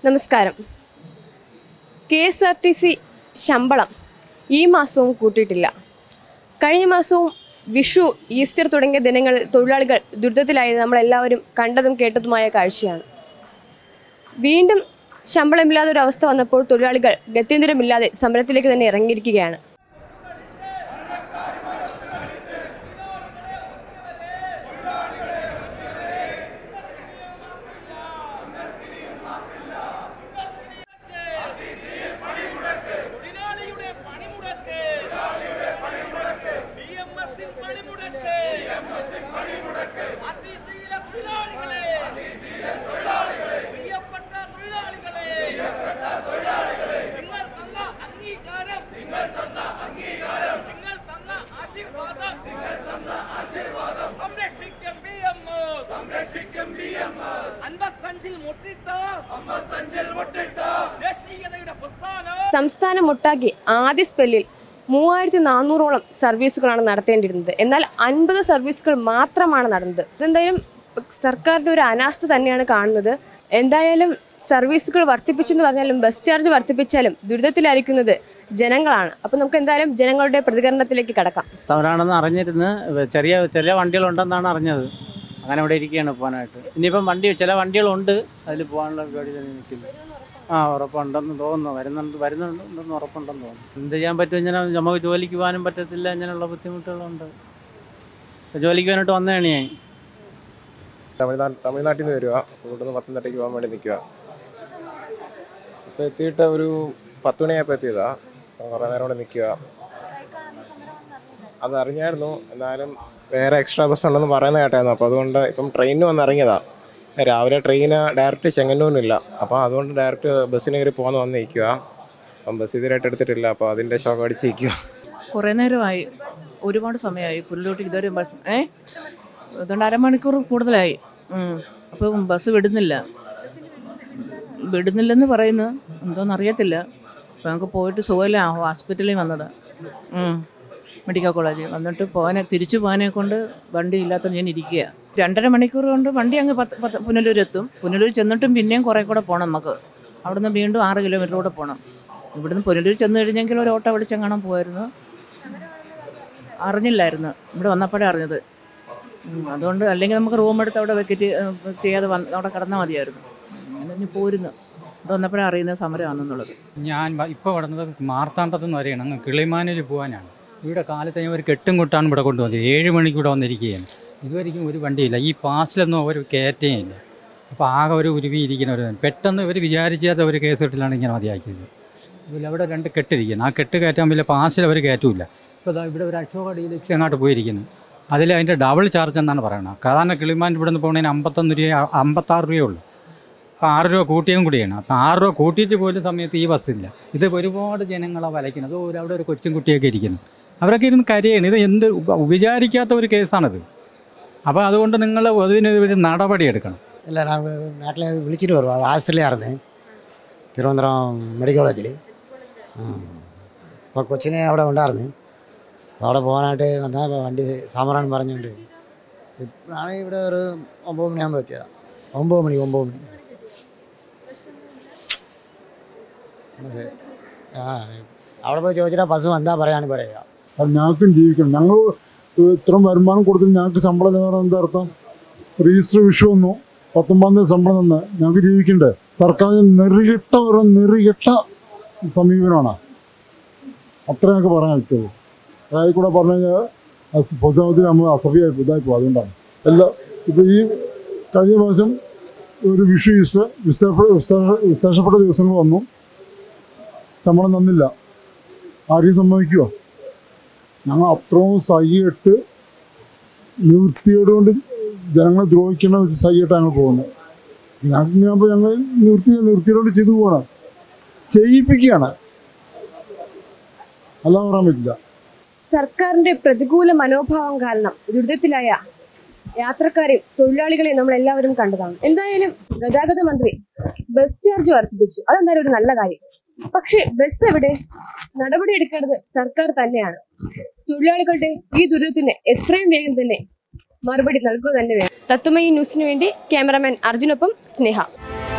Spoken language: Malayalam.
നമസ്കാരം K S R T C ശമ്പളം ഈ മാസവും കൂട്ടിയിട്ടില്ല കഴിഞ്ഞ മാസവും വിഷു ഈസ്റ്റർ തുടങ്ങിയ ദിനങ്ങളിൽ തൊഴിലാളികൾ ദുരിതത്തിലായത് നമ്മളെല്ലാവരും കണ്ടതും കേട്ടതുമായ കാഴ്ചയാണ് വീണ്ടും ശമ്പളമില്ലാത്ത ഒരു അവസ്ഥ വന്നപ്പോൾ തൊഴിലാളികൾ ഗത്യന്തരമില്ലാതെ സമരത്തിലേക്ക് തന്നെ ഇറങ്ങിയിരിക്കുകയാണ് തൊഴിലാളിയുടെ പണിമുടക്ക് BMS-ൻ പണിമുടക്ക് അതിശീല തൊഴിലാളികളെ പ്രിയപ്പെട്ട തൊഴിലാളികളെ നിങ്ങൾ തന്ന അംഗീകാരം നിങ്ങൾ തന്ന ആശീർവാദം സംരക്ഷിക്കും BMS. അൻപത്തഞ്ചിൽ മുട്ടിട്ട ദേശീയതയുടെ പ്രസ്ഥാനം സംസ്ഥാനമൊട്ടാകെ ആദ്യ സ്പെല്ലിൽ മൂവായിരത്തി നാനൂറോളം സർവീസുകളാണ് നടത്തേണ്ടിയിരുന്നത് എന്നാൽ അൻപത് സർവീസുകൾ മാത്രമാണ് നടന്നത് ഇതെന്തായാലും സർക്കാരിൻ്റെ ഒരു അനാസ്ഥ തന്നെയാണ് കാണുന്നത് എന്തായാലും സർവീസുകൾ വർദ്ധിപ്പിച്ചെന്ന് പറഞ്ഞാലും ബസ് ചാർജ് വർദ്ധിപ്പിച്ചാലും ദുരിതത്തിലായിരിക്കുന്നത് ജനങ്ങളാണ് അപ്പം നമുക്ക് എന്തായാലും ജനങ്ങളുടെ പ്രതികരണത്തിലേക്ക് കടക്കാം അവരാണെന്ന് അറിഞ്ഞിരുന്ന് ചെറിയ ചെറിയ വണ്ടികളുണ്ടെന്നാണ് അറിഞ്ഞത് അങ്ങനെ ഇവിടെ ഇരിക്കുകയാണ് പോകാനായിട്ട് ഇനിയിപ്പം വണ്ടി ചില വണ്ടികളുണ്ട് അതിൽ പോകാനുള്ള പരിപാടി തന്നെ നിൽക്കുന്നു ആ ഉറപ്പുണ്ടെന്ന് തോന്നുന്നു വരുന്നുണ്ട് വരുന്നുണ്ടെന്ന് ഉറപ്പുണ്ടെന്ന് തോന്നുന്നു എന്ത് ചെയ്യാൻ പറ്റും ഇങ്ങനെ നമുക്ക് ജോലിക്ക് പോകാനും പറ്റത്തില്ല ഇങ്ങനെയുള്ള ബുദ്ധിമുട്ടുകളുണ്ട് ഇപ്പൊ ജോലിക്ക് വേണ്ടിയിട്ട് വന്നതാണ് ഞാൻ തമിഴ്നാട് തമിഴ്നാട്ടിൽ നിന്ന് വരിക ഇവിടുന്ന് പത്തനംതിട്ടയ്ക്ക് പോകാൻ വേണ്ടി നിൽക്കുക ഇപ്പോൾ എത്തിയിട്ട് ഒരു പത്ത് മണിയായപ്പോൾ എത്തിയതാ അപ്പോൾ കുറേ നേരം ഇവിടെ നിൽക്കുക അത് അറിഞ്ഞായിരുന്നു എന്നാലും വേറെ എക്സ്ട്രാ ബസ് ഉണ്ടെന്ന് പറയുന്നത് കേട്ടായിരുന്നു അപ്പോൾ അതുകൊണ്ട് ഇപ്പം ട്രെയിനിന് വന്ന് ഇറങ്ങിയതാ രാവിലെ ട്രെയിന് ഡയറക്റ്റ് ചെങ്ങന്നൂരിനില്ല അപ്പോൾ അതുകൊണ്ട് ഡയറക്റ്റ് ബസ്സിന് കയറി പോകാൻ വന്ന് നിൽക്കുക അപ്പം ബസ് ഇതുവരെയായിട്ട് എടുത്തിട്ടില്ല അപ്പോൾ അതിൻ്റെ ഷോക്ക് അടിച്ച് നിൽക്കുക കുറേ നേരമായി ഒരുപാട് സമയമായി പുല്ലോട്ട് ഇതുവരെ ബസ് ഏ അതുകൊണ്ട് അരമണിക്കൂർ കൂടുതലായി ഉം. അപ്പോൾ ബസ് വിടുന്നില്ല വിടുന്നില്ലെന്ന് പറയുന്നു എന്തോന്ന് അറിയത്തില്ല അപ്പോൾ ഞങ്ങൾക്ക് പോയിട്ട് സുഖമില്ല ഹോസ്പിറ്റലിൽ വന്നത് ഉം. മെഡിക്കൽ കോളേജിൽ വന്നിട്ട് പോകാനെ തിരിച്ചു പോകാനെ കൊണ്ട് വണ്ടി ഇല്ലാത്തത് ഞാൻ ഇരിക്കുക രണ്ടര മണിക്കൂർ കൊണ്ട് വണ്ടി അങ്ങ് പത്ത് പത്ത് പുനലൂർ എത്തും പുനലൂർ ചെന്നിട്ടും പിന്നെയും കുറേ കൂടെ പോകണം നമുക്ക് അവിടുന്ന് വീണ്ടും ആറ് കിലോമീറ്റർ കൂടെ പോകണം ഇവിടുന്ന് പുനലൂർ ചെന്ന് കഴിഞ്ഞെങ്കിൽ ഒരു ഓട്ടോ വിളിച്ചെങ്ങാനും പോയിരുന്നു അറിഞ്ഞില്ലായിരുന്നു ഇവിടെ വന്നപ്പോഴേ അറിഞ്ഞത് ഉം, അതുകൊണ്ട് അല്ലെങ്കിൽ നമുക്ക് റൂം എടുത്ത് അവിടെ വെക്കറ്റ് ചെയ്യാതെ വന്ന് അവിടെ കിടന്നാൽ മതിയായിരുന്നു അങ്ങനെ ഇനി പോരുന്നു ഇവിടെ വന്നപ്പോഴേ അറിയുന്നത് സമരമാണെന്നുള്ളത് ഞാൻ ഇപ്പോൾ കിടന്നത് മാർത്താണ്ഡത്ത് നിന്ന് വരെയാണ് അങ്ങ് കിളിമാനൂർ പോകാനാണ് ഇവിടെ കാലത്ത് ഞാൻ ഒരു കെട്ടും കൊട്ടാണ് ഇവിടെ കൊണ്ടുവന്നത് ഏഴ് മണിക്ക് ഇവിടെ വന്നിരിക്കുകയാണ് ഇതുവരെയും ഒരു വണ്ടിയില്ല ഈ പാസിലൊന്നും ഒരു കയറ്റേ ഇല്ല അപ്പോൾ ആകെ ഒരു ഉരുവി ഇരിക്കുന്ന ഒരു പെട്ടെന്ന് ഇവർ വിചാരിച്ചാത്ത ഒരു കേസ് കെട്ടിലാണ് ഇങ്ങനെ മതിയാക്കിയത് ഇതിൽ അവിടെ രണ്ട് കെട്ടിരിക്കുന്നു ആ കെട്ട് കയറ്റാൻ വലിയ പാസിൽ അവർ കയറ്റൂല ഇപ്പോൾ ദാ ഇവിടെ ഒരു അശോക ഡീലക്സ് അങ്ങോട്ട് പോയിരിക്കുന്നു അതിൽ അതിൻ്റെ ഡബിൾ ചാർജ് എന്നാണ് പറയുന്നത് സാധാരണ കിളിമാൻ ഇവിടെ നിന്ന് പോകുന്നതിന് അമ്പത്തൊന്ന് രൂപ അമ്പത്താറ് രൂപയേ ഉള്ളൂ അപ്പോൾ ആറ് രൂപ കൂട്ടിയതും കൂടിയാണ് അപ്പോൾ ആറ് രൂപ കൂട്ടിയിട്ട് പോലും സമയത്ത് ഈ ബസ്സില്ല ഇത് ഒരുപാട് ജനങ്ങളെ വലയ്ക്കുന്നത് ഒരു അവിടെ ഒരു കൊച്ചും കുട്ടിയൊക്കെ ഇരിക്കുന്നു അവരൊക്കെ ഇരുന്ന് കരയാണ് ഇത് എന്ത് ഉപ- വിചാരിക്കാത്ത ഒരു കേസാണിത് അപ്പോൾ അതുകൊണ്ട് നിങ്ങൾ അതിന് ഒരു നടപടി എടുക്കണം இல்லை நான் நாட்டில் விழிச்சிட்டு வருவேன் ஹாஸ்டல்லே இருந்தேன் തിരുവനന്തപുരം മെഡിക്കൽ കോളേജിൽ അപ്പോൾ കൊച്ചിനെ അവിടെ ഉണ്ടായിരുന്നു അപ്പോൾ അവിടെ പോകാനായിട്ട് വന്നാൽ വണ്ടി സാമറാൻ പറഞ്ഞുകൊണ്ട് ഇപ്പോഴാണ് ഇവിടെ ഒരു ഒമ്പത് മണിയാകുമ്പോൾ എത്തിയതാണ് ഒമ്പത് മണി ഒമ്പത് മണി അതെ. ആ അവിടെ പോയി ചോദിച്ചിട്ട് ബസ് വന്നാൽ പറയാനും പറയുക അത് ഞങ്ങൾക്കും ജീവിക്കണം ഞങ്ങൾ ഇത്രയും വരുമാനം കൊടുത്തിട്ട് ഞങ്ങൾക്ക് ശമ്പളം എന്ന് പറയുന്നത് എന്താ അർത്ഥം രജിസ്റ്റർ വിഷു വന്നു പത്തൊമ്പതാം തീയതി ശമ്പളം തന്നെ ഞങ്ങൾക്ക് ജീവിക്കണ്ടേ സർക്കാർ നെറികെട്ട ഒരു നെറികെട്ട സമീപനമാണ് അത്ര ഞങ്ങൾക്ക് പറയാൻ പറ്റുള്ളൂ അതായത് കൂടെ പറഞ്ഞു കഴിഞ്ഞാൽ അത് പൊതുസമൂഹത്തിൽ നമ്മൾ അസഭ്യമായി ഇതായി പോകും അതുകൊണ്ടാണ് എല്ലാ ഇപ്പോൾ ഈ കഴിഞ്ഞ പ്രാവശ്യം ഒരു വിഷു ഈസ്റ്റർ വിശേഷപ്പെട്ട വിശേഷ- വിശേഷപ്പെട്ട ദിവസങ്ങൾ വന്നു ശമ്പളം തന്നില്ല ആരെയും സമ്മതിക്കുമോ ഞങ്ങൾ അത്രയും സഹിയിട്ട് നിവൃത്തിയോട് കൊണ്ട് ജനങ്ങളെ ദ്രോഹിക്കണ വെച്ച് സഹിയിട്ട് ഞങ്ങൾ പോകുന്നത് ഞങ്ങൾക്ക് ഇങ്ങനെ ഞങ്ങൾ നിവൃത്തി നിവൃത്തിയോട് ചെയ്തു പോകണം ചെയ്യിപ്പിക്കുകയാണ് അല്ല പറയാൻ പറ്റില്ല സർക്കാരിന്റെ പ്രതികൂല മനോഭാവം കാരണം ദുരിതത്തിലായ യാത്രക്കാരെയും തൊഴിലാളികളെയും നമ്മൾ എല്ലാവരും കണ്ടതാണ് എന്തായാലും ഗതാഗത മന്ത്രി ബസ് ചാർജ് വർദ്ധിപ്പിച്ചു അതെന്തായാലും ഒരു നല്ല കാര്യം പക്ഷേ ബസ് എവിടെ നടപടി എടുക്കേണ്ടത് സർക്കാർ തന്നെയാണ് തൊഴിലാളികളുടെ ഈ ദുരിതത്തിന് എത്രയും വേഗം തന്നെ മറുപടി നൽകുക തന്നെ വേണം തത്വമയി ന്യൂസിന് വേണ്ടി ക്യാമറാമാൻ അർജുനൊപ്പം സ്നേഹ